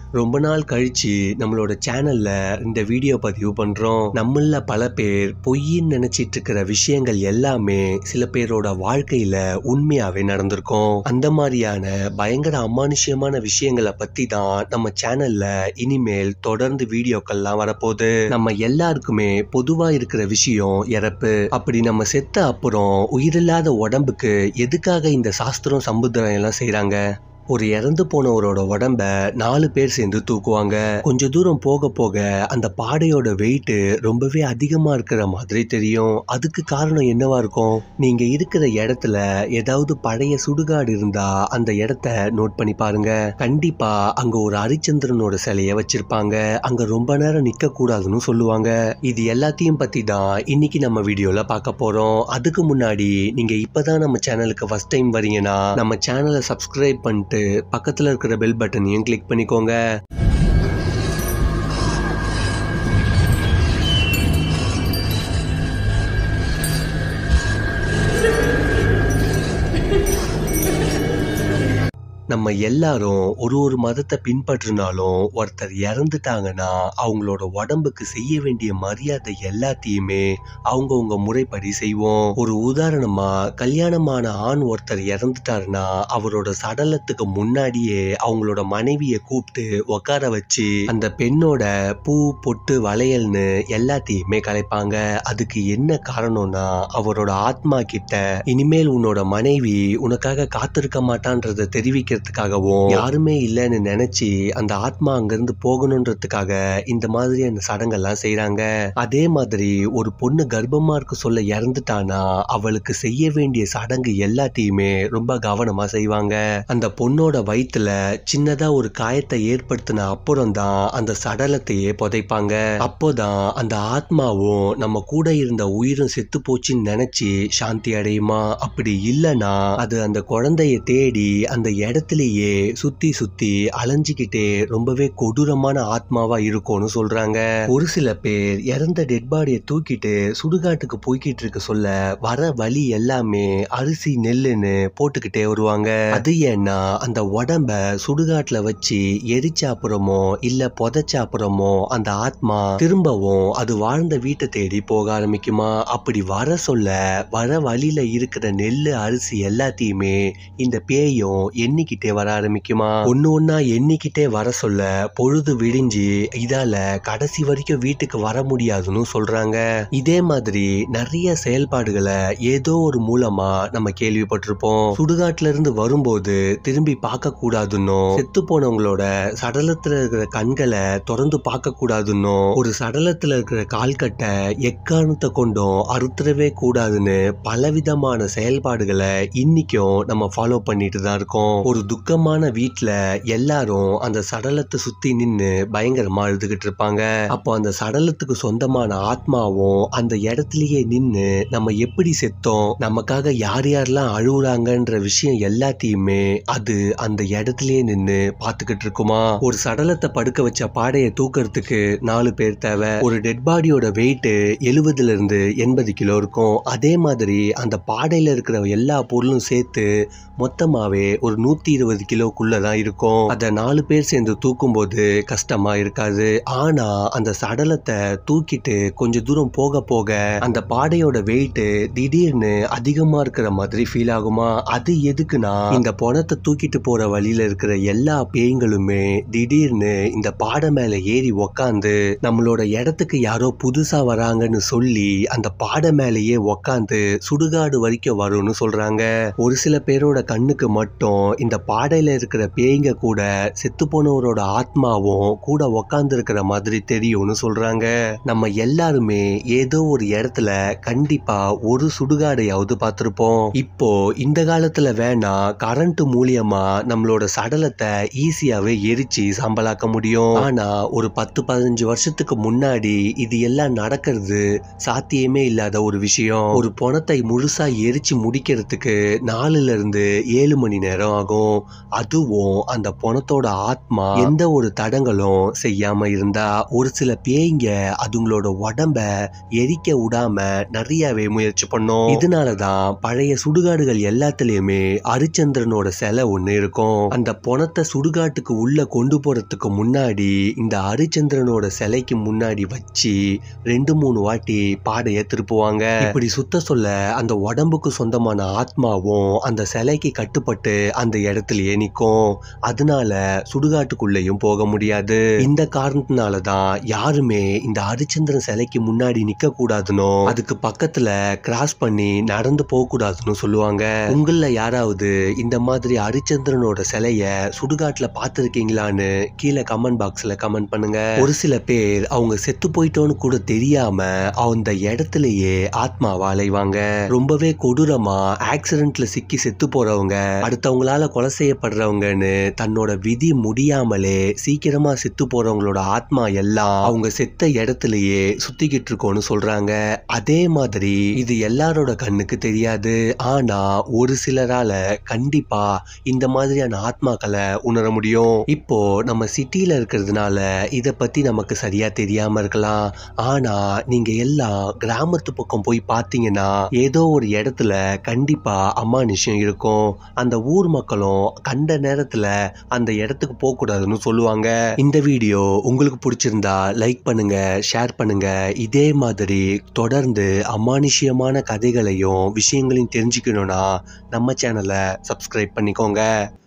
ரொம்ப நாள் கழிச்சு நம்மளோட சேனல்ல இந்த வீடியோ பதிவு பண்றோம் நம்மள பல பேர் பொய்ன்னு நினைச்சிட்டு இருக்கிற விஷயங்கள் எல்லாமே சில பேரோட வாழ்க்கையில உண்மையாவே நடந்திருக்கும் அந்த மாதிரியான பயங்கர அமானுஷ்யமான விஷயங்களை பத்தி தான் நம்ம சேனல்ல இனிமேல் தொடர்ந்து வீடியோக்கள்லாம் வரப்போகுது நம்ம எல்லாருக்குமே பொதுவா இருக்கிற விஷயம் இறப்பு அப்படி நம்ம செத்த அப்புறம் உயிரில்லாத உடம்புக்கு எதுக்காக இந்த சாஸ்திரம் சம்புத்திரம் எல்லாம் செய்றாங்க ஒரு இறந்து போனவரோட உடம்ப நாலு பேர் சேர்ந்து தூக்குவாங்க கொஞ்ச தூரம் போக போக அந்த பாடையோட வெயிட் ரொம்பவே அதிகமா இருக்கிற மாதிரி தெரியும் அதுக்கு காரணம் என்னவா இருக்கும் நீங்க இருக்கிற இடத்துல ஏதாவது பழைய சுடுகாடு இருந்தா அந்த இடத்த நோட் பண்ணி பாருங்க கண்டிப்பா அங்க ஒரு ஹரிச்சந்திரனோட சிலைய வச்சிருப்பாங்க அங்க ரொம்ப நேரம் நிக்க கூடாதுன்னு சொல்லுவாங்க இது எல்லாத்தையும் பத்தி தான் இன்னைக்கு நம்ம வீடியோல பார்க்க போறோம் அதுக்கு முன்னாடி நீங்க இப்பதான் நம்ம சேனலுக்கு ஃபர்ஸ்ட் டைம் வரீங்கன்னா நம்ம சேனலை சப்ஸ்கிரைப் பண்ணிட்டு பக்கத்துல இருக்கிற பெல் பட்டனையும் கிளிக் பண்ணிக்கோங்க நம்ம எல்லாரும் ஒரு ஒரு மதத்தை பின்பற்றினாலும் ஒருத்தர் இறந்துட்டாங்கன்னா அவங்களோட உடம்புக்கு செய்ய வேண்டிய மரியாதை எல்லாத்தையுமே அவங்கவுங்க முறைப்படி செய்வோம் ஒரு உதாரணமா கல்யாணமான ஆண் ஒருத்தர் இறந்துட்டாருன்னா அவரோட சடலத்துக்கு முன்னாடியே அவங்களோட மனைவியை கூப்பிட்டு உட்கார வச்சு அந்த பெண்ணோட பூ பொட்டு வளையல்னு எல்லாத்தையுமே கலைப்பாங்க அதுக்கு என்ன காரணம்னா அவரோட ஆத்மா கிட்ட இனிமேல் உன்னோட மனைவி உனக்காக காத்திருக்க மாட்டான்றத தெரிவிக்க வைக்கிறதுக்காகவும் யாருமே இல்லைன்னு நினைச்சு அந்த ஆத்மா அங்கிருந்து போகணுன்றதுக்காக இந்த மாதிரியான சடங்கெல்லாம் செய்யறாங்க அதே மாதிரி ஒரு பொண்ணு கர்ப்பமா இருக்க சொல்ல இறந்துட்டானா அவளுக்கு செய்ய வேண்டிய சடங்கு எல்லாத்தையுமே ரொம்ப கவனமா செய்வாங்க அந்த பொண்ணோட வயிற்றுல சின்னதா ஒரு காயத்தை ஏற்படுத்தின அப்புறம் தான் அந்த சடலத்தையே புதைப்பாங்க அப்போதான் அந்த ஆத்மாவும் நம்ம கூட இருந்த உயிரும் செத்து போச்சுன்னு நினைச்சு சாந்தி அடையுமா அப்படி இல்லைன்னா அது அந்த குழந்தைய தேடி அந்த இடத்த இடத்துலயே சுத்தி சுத்தி அலைஞ்சுக்கிட்டே ரொம்பவே கொடூரமான ஆத்மாவா இருக்கும்னு சொல்றாங்க ஒரு சில பேர் இறந்த டெட் பாடியை தூக்கிட்டு சுடுகாட்டுக்கு போய்கிட்டு இருக்க சொல்ல வர வழி எல்லாமே அரிசி நெல்லுன்னு போட்டுக்கிட்டே வருவாங்க அது ஏன்னா அந்த உடம்ப சுடுகாட்டுல வச்சு எரிச்ச அப்புறமோ இல்ல புதைச்ச அப்புறமோ அந்த ஆத்மா திரும்பவும் அது வாழ்ந்த வீட்டை தேடி போக ஆரம்பிக்குமா அப்படி வர சொல்ல வர வழியில இருக்கிற நெல்லு அரிசி எல்லாத்தையுமே இந்த பேயும் எண்ணிக்கிட்டே வர ஆரம்பிக்குமா ஒன்னு ஒன்னா எண்ணிக்கிட்டே வர சொல்ல பொழுது விடிஞ்சு இதால கடைசி வரைக்கும் வீட்டுக்கு வர முடியாதுன்னு சொல்றாங்க இதே மாதிரி நிறைய செயல்பாடுகளை ஏதோ ஒரு மூலமா நம்ம கேள்விப்பட்டிருப்போம் சுடுகாட்டுல இருந்து வரும்போது திரும்பி பார்க்க கூடாதுன்னும் செத்து போனவங்களோட சடலத்துல இருக்கிற கண்களை திறந்து பார்க்க கூடாதுன்னும் ஒரு சடலத்துல இருக்கிற கால்கட்டை எக்காரணத்தை கொண்டும் அறுத்துறவே கூடாதுன்னு பலவிதமான செயல்பாடுகளை இன்னைக்கும் நம்ம ஃபாலோ பண்ணிட்டு தான் இருக்கோம் ஒரு துக்கமான வீட்டுல எல்லாரும் அந்த சடலத்தை சுத்தி நின்னு பயங்கரமா அழுதுகிட்டு இருப்பாங்க அப்போ அந்த சடலத்துக்கு சொந்தமான ஆத்மாவும் அந்த இடத்துலயே நின்னு நம்ம எப்படி செத்தோம் நமக்காக யார் யாரெல்லாம் அழுகுறாங்கன்ற விஷயம் எல்லாத்தையுமே அது அந்த இடத்துலயே நின்னு பாத்துக்கிட்டு இருக்குமா ஒரு சடலத்தை படுக்க வச்ச பாடையை தூக்கிறதுக்கு நாலு பேர் தேவை ஒரு டெட் பாடியோட வெயிட் எழுபதுல இருந்து எண்பது கிலோ இருக்கும் அதே மாதிரி அந்த பாடையில இருக்கிற எல்லா பொருளும் சேர்த்து மொத்தமாவே ஒரு நூத்தி இருபது கிலோக்குள்ள தான் இருக்கும் அதை நாலு பேர் சேர்ந்து தூக்கும்போது கஷ்டமா இருக்காது ஆனா அந்த சடலத்தை தூக்கிட்டு கொஞ்ச தூரம் போக போக அந்த பாடையோட வெயிட் திடீர்னு அதிகமா இருக்கிற மாதிரி ஃபீல் ஆகுமா அது எதுக்குன்னா இந்த பணத்தை தூக்கிட்டு போற வழியில இருக்கிற எல்லா பேய்களுமே திடீர்னு இந்த பாடை மேல ஏறி உக்காந்து நம்மளோட இடத்துக்கு யாரோ புதுசா வராங்கன்னு சொல்லி அந்த பாடை மேலேயே உக்காந்து சுடுகாடு வரைக்கும் வரும்னு சொல்றாங்க ஒரு சில பேரோட கண்ணுக்கு மட்டும் இந்த பாடையில இருக்கிற பேய்ங்க கூட செத்து போனவரோட ஆத்மாவும் கூட உக்காந்து இருக்கிற மாதிரி தெரியும்னு சொல்றாங்க நம்ம எல்லாருமே ஏதோ ஒரு இடத்துல கண்டிப்பா ஒரு சுடுகாடையாவது பார்த்திருப்போம் இப்போ இந்த காலத்துல வேணா கரண்ட் மூலியமா நம்மளோட சடலத்தை ஈஸியாவே எரிச்சு சம்பளாக்க முடியும் ஆனா ஒரு பத்து பதினஞ்சு வருஷத்துக்கு முன்னாடி இது எல்லாம் நடக்கிறது சாத்தியமே இல்லாத ஒரு விஷயம் ஒரு பணத்தை முழுசா எரிச்சு முடிக்கிறதுக்கு நாலுல இருந்து ஏழு மணி நேரம் ஆகும் இருக்கும் அதுவும் அந்த பணத்தோட ஆத்மா எந்த ஒரு தடங்களும் செய்யாம இருந்தா ஒரு சில பேய்ங்க அதுங்களோட உடம்ப எரிக்க விடாம நிறையவே முயற்சி பண்ணும் இதனாலதான் பழைய சுடுகாடுகள் எல்லாத்துலயுமே ஹரிச்சந்திரனோட சிலை ஒண்ணு இருக்கும் அந்த பணத்தை சுடுகாட்டுக்கு உள்ள கொண்டு போறதுக்கு முன்னாடி இந்த ஹரிச்சந்திரனோட சிலைக்கு முன்னாடி வச்சு ரெண்டு மூணு வாட்டி பாடையை திருப்புவாங்க இப்படி சுத்த சொல்ல அந்த உடம்புக்கு சொந்தமான ஆத்மாவும் அந்த சிலைக்கு கட்டுப்பட்டு அந்த இடத்துலயே நிக்கும் அதனால சுடுகாட்டுக்குள்ளேயும் போக முடியாது இந்த காரணத்தினால தான் யாருமே இந்த ஹரிச்சந்திரன் சிலைக்கு முன்னாடி நிக்க கூடாதுன்னு அதுக்கு பக்கத்துல கிராஸ் பண்ணி நடந்து போக கூடாதுன்னு சொல்லுவாங்க உங்கள யாராவது இந்த மாதிரி ஹரிச்சந்திரனோட சிலைய சுடுகாட்டுல பார்த்திருக்கீங்களான்னு கீழே கமெண்ட் பாக்ஸ்ல கமெண்ட் பண்ணுங்க ஒரு சில பேர் அவங்க செத்து போயிட்டோன்னு கூட தெரியாம அந்த இடத்துலயே ஆத்மாவா அலைவாங்க ரொம்பவே கொடூரமா ஆக்சிடென்ட்ல சிக்கி செத்து போறவங்க அடுத்தவங்களால கொலை செய்யப்படுறவங்கன்னு தன்னோட விதி முடியாமலே சீக்கிரமா செத்து போறவங்களோட ஆத்மா எல்லாம் அவங்க செத்த இடத்துலயே சுத்திக்கிட்டு இருக்கோன்னு சொல்றாங்க அதே மாதிரி இது எல்லாரோட கண்ணுக்கு தெரியாது ஆனா ஒரு சிலரால கண்டிப்பா இந்த மாதிரியான ஆத்மாக்களை உணர முடியும் இப்போ நம்ம சிட்டில இருக்கிறதுனால இத பத்தி நமக்கு சரியா தெரியாம இருக்கலாம் ஆனா நீங்க எல்லாம் கிராமத்து பக்கம் போய் பார்த்தீங்கன்னா ஏதோ ஒரு இடத்துல கண்டிப்பா அமானுஷ்யம் இருக்கும் அந்த ஊர் மக்களும் கண்ட நேரத்துல அந்த இடத்துக்கு போக கூடாதுன்னு சொல்லுவாங்க இந்த வீடியோ உங்களுக்கு பிடிச்சிருந்தா லைக் பண்ணுங்க ஷேர் பண்ணுங்க இதே மாதிரி தொடர்ந்து அமானுஷ்யமான கதைகளையும் விஷயங்களையும் தெரிஞ்சுக்கணும்னா நம்ம சேனலை சப்ஸ்கிரைப் பண்ணிக்கோங்க